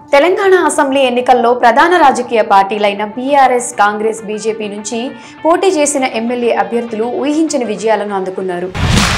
Telangana assembly ఎన్నికల్లో ప్రధాన రాజకీయ పార్టీలైన బీఆర్ఎస్ కాంగ్రెస్ బీజేపీ నుంచి పోటీ చేసిన ఎమ్మెల్యే అభ్యర్థులు ఊహించని విజయాలను అందుకున్నారు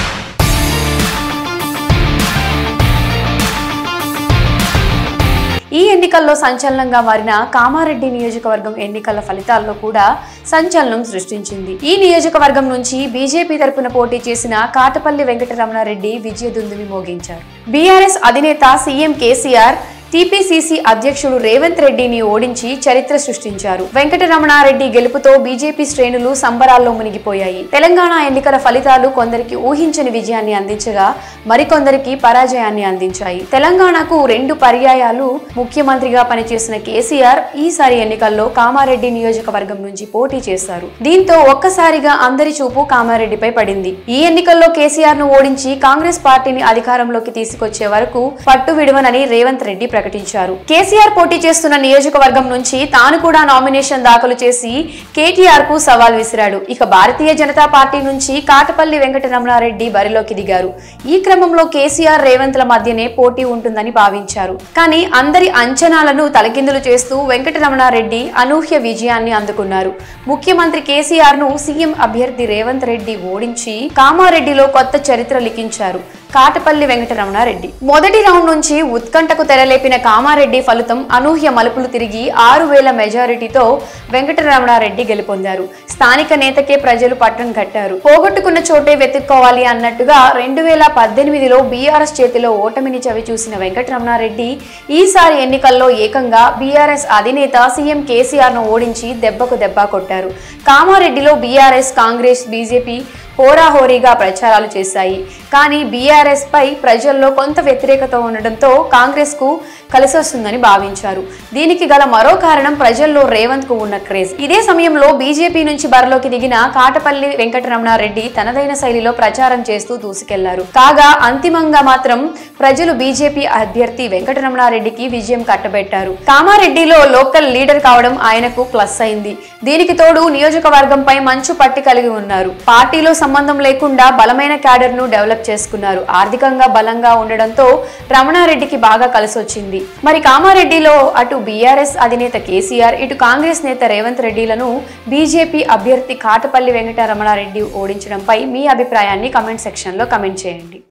ఈ ఎన్నికల్లో సంచలనంగా మారిన కామారెడ్డి నియోజకవర్గం ఎన్నికల ఫలితాల్లో కూడా సంచలనం సృష్టించింది ఈ నియోజకవర్గం నుంచి బీజేపీ తరపున పోటీ చేసిన కాటపల్లి వెంకటరమణారెడ్డి విజయదుందుని మోగించారు బీఆర్ఎస్ అధినేత సీఎం కేసీఆర్ టీపీసీసీ అధ్యక్షుడు రేవంత్ రెడ్డిని ఓడించి చరిత్ర సృష్టించారు వెంకటరమణారెడ్డి గెలుపుతో బీజేపీ శ్రేణులు సంబరాల్లో మునిగిపోయాయి తెలంగాణ ఎన్నికల ఫలితాలు కొందరికి ఊహించని విజయాన్ని అందించగా మరికొందరికి పరాజయాన్ని అందించాయి తెలంగాణకు రెండు పర్యాయాలు ముఖ్యమంత్రిగా పనిచేసిన కేసీఆర్ ఈసారి ఎన్నికల్లో కామారెడ్డి నియోజకవర్గం నుంచి పోటీ చేశారు దీంతో ఒక్కసారిగా అందరి చూపు కామారెడ్డిపై పడింది ఈ ఎన్నికల్లో కేసీఆర్ ను ఓడించి కాంగ్రెస్ పార్టీని అధికారంలోకి తీసుకొచ్చే వరకు పట్టు విడవనని రేవంత్ రెడ్డి ప్రకటించారు కేసీఆర్ పోటీ చేస్తున్న నియోజకవర్గం నుంచి తాను కూడా నామినేషన్ దాఖలు చేసి కేటీఆర్ కు సవాల్ విసిరాడు ఇక భారతీయ జనతా పార్టీ నుంచి కాటపల్లి వెంకటరమణారెడ్డి బరిలోకి దిగారు ఈ క్రమంలో కేసీఆర్ రేవంత్ల మధ్యనే పోటీ ఉంటుందని భావించారు కానీ అందరి అంచనాలను తలకిందులు చేస్తూ వెంకటరమణారెడ్డి అనూహ్య విజయాన్ని అందుకున్నారు ముఖ్యమంత్రి కేసీఆర్ ను సీఎం అభ్యర్థి రేవంత్ రెడ్డి ఓడించి కామారెడ్డిలో కొత్త చరిత్ర లిఖించారు కాటపల్లి వెంకటరమణారెడ్డి మొదటి రౌండ్ నుంచి ఉత్కంఠకు తెరలేపిన కామారెడ్డి ఫలితం అనూహ్య మలుపులు తిరిగి ఆరు వేల మెజారిటీతో వెంకటరమణారెడ్డి గెలుపొందారు స్థానిక నేతకే ప్రజలు పట్టం కట్టారు పోగొట్టుకున్న చోటే వెతుక్కోవాలి అన్నట్టుగా రెండు వేల పద్దెనిమిదిలో బీఆర్ఎస్ చేతిలో ఓటమిని చవి చూసిన వెంకటరమణారెడ్డి ఈసారి ఎన్నికల్లో ఏకంగా బీఆర్ఎస్ అధినేత సీఎం కేసీఆర్ ను ఓడించి దెబ్బకు దెబ్బ కొట్టారు కామారెడ్డిలో బీఆర్ఎస్ కాంగ్రెస్ బీజేపీ హోరాహోరీగా ప్రచారాలు చేశాయి కానీ బీఆర్ఎస్ పై ప్రజల్లో కొంత వ్యతిరేకత ఉండడంతో కాంగ్రెస్ కు కలిసొస్తుందని భావించారు దీనికి గల మరో కారణం ప్రజల్లో రేవంత్ కు ఉన్న క్రేజ్ ఇదే సమయంలో బీజేపీ నుంచి బరిలోకి దిగిన కాటపల్లి వెంకటరమణారెడ్డి తనదైన శైలిలో ప్రచారం చేస్తూ దూసుకెళ్లారు కాగా అంతిమంగా మాత్రం ప్రజలు బీజేపీ అభ్యర్థి వెంకటరమణారెడ్డికి విజయం కట్టబెట్టారు కామారెడ్డిలో లోకల్ లీడర్ కావడం ఆయనకు ప్లస్ అయింది దీనికి తోడు నియోజకవర్గంపై మంచు పట్టి కలిగి ఉన్నారు పార్టీలో సంబంధం లేకుండా బలమైన క్యాడర్ ను డెవలప్ చేసుకున్నారు ఆర్థికంగా బలంగా ఉండడంతో రమణారెడ్డికి బాగా కలిసొచ్చింది మరి కామారెడ్డిలో అటు బీఆర్ఎస్ అధినేత కేసీఆర్ ఇటు కాంగ్రెస్ నేత రేవంత్ రెడ్డిలను బీజేపీ అభ్యర్థి కాటపల్లి వెంకటరమణారెడ్డి ఓడించడంపై మీ అభిప్రాయాన్ని కమెంట్ సెక్షన్లో కమెంట్ చేయండి